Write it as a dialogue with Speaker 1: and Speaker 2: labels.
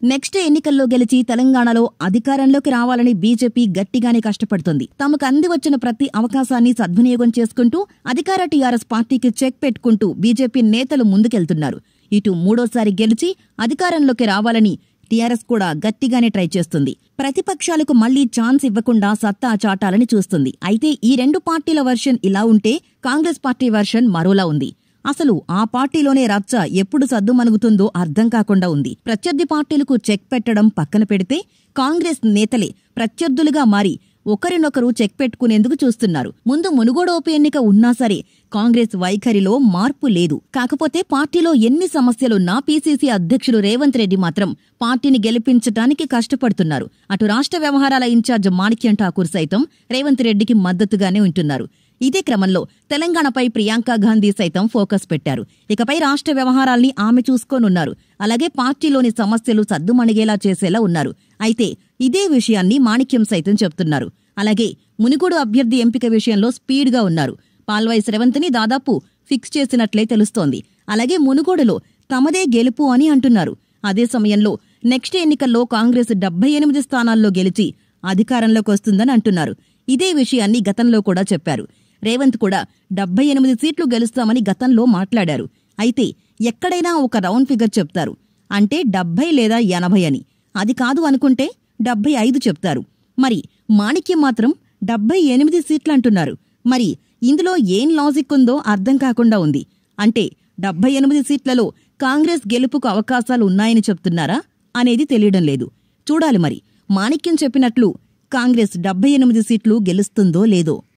Speaker 1: next ఎన్నికల్లో గెలిచి తెలంగాణలో అధికారంలోకి రావాలని బీజేపీ గట్టిగానే కష్టపడుతుంది తమకు అంది వచ్చిన ప్రతి అవకాశాన్ని సద్వినియోగం చేసుకుంటూ అధికార టీఆర్ఎస్ పార్టీకి చెక్ పెట్టుకుంటూ బీజేపీ నేతలు ముందుకెళ్తున్నారు ఇటు మూడోసారి గెలిచి అధికారంలోకి రావాలని టీఆర్ఎస్ కూడా గట్టిగానే ట్రై చేస్తుంది ప్రతిపక్షాలకు మళ్లీ ఛాన్స్ ఇవ్వకుండా సత్తా చాటాలని చూస్తుంది అయితే ఈ రెండు పార్టీల వర్షన్ ఇలా ఉంటే కాంగ్రెస్ పార్టీ వర్షన్ మరోలా ఉంది అసలు ఆ పార్టీలోనే రచ్చ ఎప్పుడు సద్దుమణుగుతుందో అర్థం కాకుండా ఉంది ప్రత్యర్థి పార్టీలకు చెక్ పెట్టడం పక్కన పెడితే కాంగ్రెస్ నేతలే ప్రత్యర్థులుగా మారి ఒకరినొకరు చెక్ పెట్టుకునేందుకు చూస్తున్నారు ముందు మునుగోడు ఉప ఎన్నిక ఉన్నా సరే కాంగ్రెస్ వైఖరిలో మార్పు లేదు కాకపోతే పార్టీలో ఎన్ని సమస్యలున్నా పీసీసీ అధ్యక్షుడు రేవంత్ రెడ్డి మాత్రం పార్టీని గెలిపించడానికి కష్టపడుతున్నారు అటు రాష్ట్ర వ్యవహారాల ఇన్ఛార్జ్ మాణిక్యం ఠాకూర్ సైతం రేవంత్ రెడ్డికి మద్దతుగానే ఉంటున్నారు ఇదే క్రమంలో తెలంగాణపై ప్రియాంక గాంధీ సైతం ఫోకస్ పెట్టారు ఇకపై రాష్ట్ర వ్యవహారాల్ని ఆమె చూసుకోనున్నారు అలాగే పార్టీలోని సమస్యలు సద్దుమణిగేలా చేసేలా ఉన్నారు అయితే ఇదే విషయాన్ని మాణిక్యం సైతం చెప్తున్నారు అలాగే మునిగోడు అభ్యర్థి ఎంపిక విషయంలో స్పీడ్గా ఉన్నారు పాల్వాయి శ్రవంతిని దాదాపు ఫిక్స్ చేసినట్లే తెలుస్తోంది అలాగే మునుగోడులో తమదే గెలుపు అని అంటున్నారు అదే సమయంలో నెక్స్ట్ ఎన్నికల్లో కాంగ్రెస్ డెబ్బై ఎనిమిది స్థానాల్లో గెలిచి అధికారంలోకి వస్తుందని అంటున్నారు ఇదే విషయాన్ని గతంలో కూడా చెప్పారు రేవంత్ కూడా డెబ్బై ఎనిమిది సీట్లు గెలుస్తామని గతంలో మాట్లాడారు అయితే ఎక్కడైనా ఒక రౌండ్ ఫిగర్ చెప్తారు అంటే డెబ్బై లేదా ఎనభై అని అది కాదు అనుకుంటే డెబ్బై ఐదు చెప్తారు మరి మాణిక్యం మాత్రం డెబ్బై ఎనిమిది సీట్లు అంటున్నారు మరి ఇందులో ఏం లాజిక్ ఉందో అర్థం కాకుండా ఉంది అంటే డెబ్బై ఎనిమిది సీట్లలో కాంగ్రెస్ గెలుపుకు అవకాశాలు ఉన్నాయని చెప్తున్నారా అనేది తెలియడం లేదు చూడాలి మరి మాణిక్యం చెప్పినట్లు కాంగ్రెస్ డెబ్బై ఎనిమిది సీట్లు గెలుస్తుందో లేదో